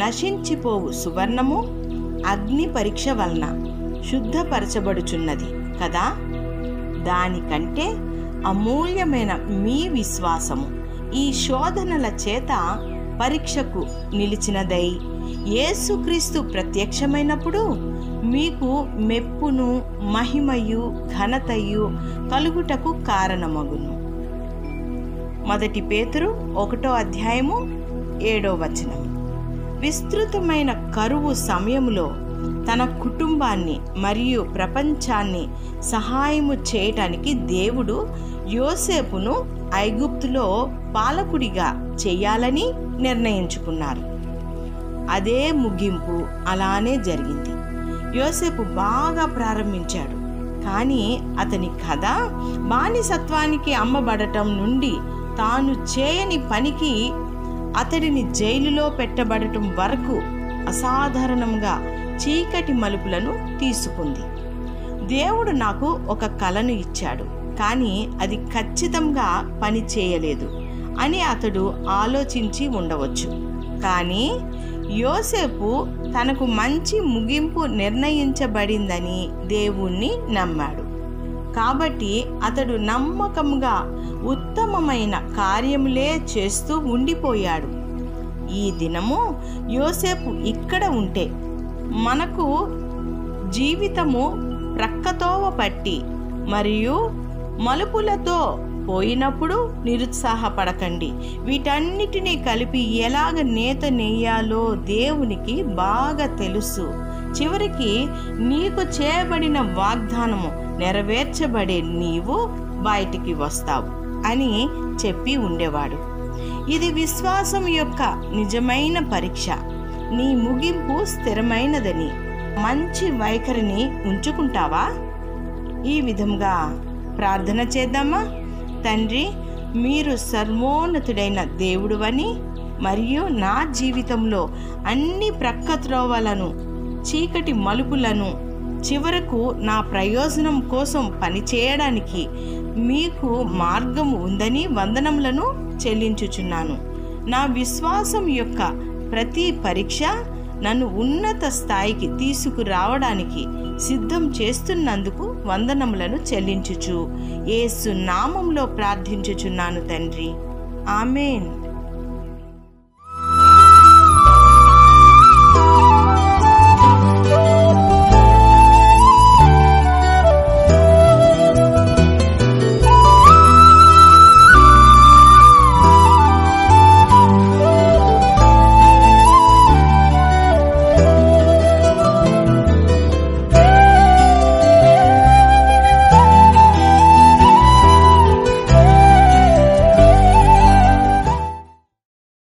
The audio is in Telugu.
నశించిపోవు సువర్ణము అగ్ని పరీక్ష వలన శుద్ధపరచబడుచున్నది కదా దానికంటే అమూల్యమైన మీ విశ్వాసము ఈ శోధనల చేత పరీక్షకు నిలిచినదై యేసుక్రీస్తు ప్రత్యక్షమైనప్పుడు మీకు మెప్పును మహిమయు ఘనతయు కలుగుటకు కారణమగును మొదటి పేతురు ఒకటో అధ్యాయము ఏడో వచనం విస్తృతమైన కరువు సమయంలో తన కుటుంబాన్ని మరియు ప్రపంచాన్ని సహాయము చేయటానికి దేవుడు యోసేపును ఐగుప్తులో పాలకుడిగా చేయాలని నిర్ణయించుకున్నారు అదే ముగింపు అలానే జరిగింది యోసేపు బాగా ప్రారంభించాడు కానీ అతని కథ బానిసత్వానికి అమ్మబడటం నుండి తాను చేయని పనికి అతడిని జైలులో పెట్టబడటం వరకు అసాధారణంగా చీకటి మలుపులను తీసుకుంది దేవుడు నాకు ఒక కలను ఇచ్చాడు కానీ అది ఖచ్చితంగా పని చేయలేదు అని అతడు ఆలోచించి ఉండవచ్చు కానీ యోసేపు తనకు మంచి ముగింపు నిర్ణయించబడిందని దేవుణ్ణి నమ్మాడు కాబట్టి అతడు నమ్మకంగా ఉత్తమమైన కార్యములే చేస్తూ ఉండిపోయాడు ఈ దినము యోసేపు ఇక్కడ ఉంటే మనకు జీవితము ప్రక్కతోవ పట్టి మరియు మలుపులతో పోయినప్పుడు నిరుత్సాహపడకండి వీటన్నిటినీ కలిపి ఎలాగ నేత నెయ్యాలో దేవునికి బాగా తెలుసు చివరికి నీకు చేయబడిన వాగ్దానము నెరవేర్చబడే నీవు బయటికి వస్తావు అని చెప్పి ఉండేవాడు ఇది విశ్వాసం యొక్క నిజమైన పరీక్ష నీ ముగింపు స్థిరమైనదని మంచి వైఖరిని ఉంచుకుంటావా ఈ విధంగా ప్రార్థన చేద్దామా తండ్రి మీరు సర్వోన్నతుడైన దేవుడువని మరియు నా జీవితంలో అన్ని ప్రక్క త్రోవలను చీకటి మలుపులను చివరకు నా ప్రయోజనం కోసం పనిచేయడానికి మీకు మార్గం ఉందని వందనములను చెల్లించుచున్నాను నా విశ్వాసం యొక్క ప్రతి పరీక్ష నన్ను ఉన్నత స్థాయికి తీసుకురావడానికి సిద్ధం చేస్తున్నందుకు వందనములను చెల్లించుచు ఏసు నామంలో ప్రార్థించుచున్నాను తండ్రి ఆమెన్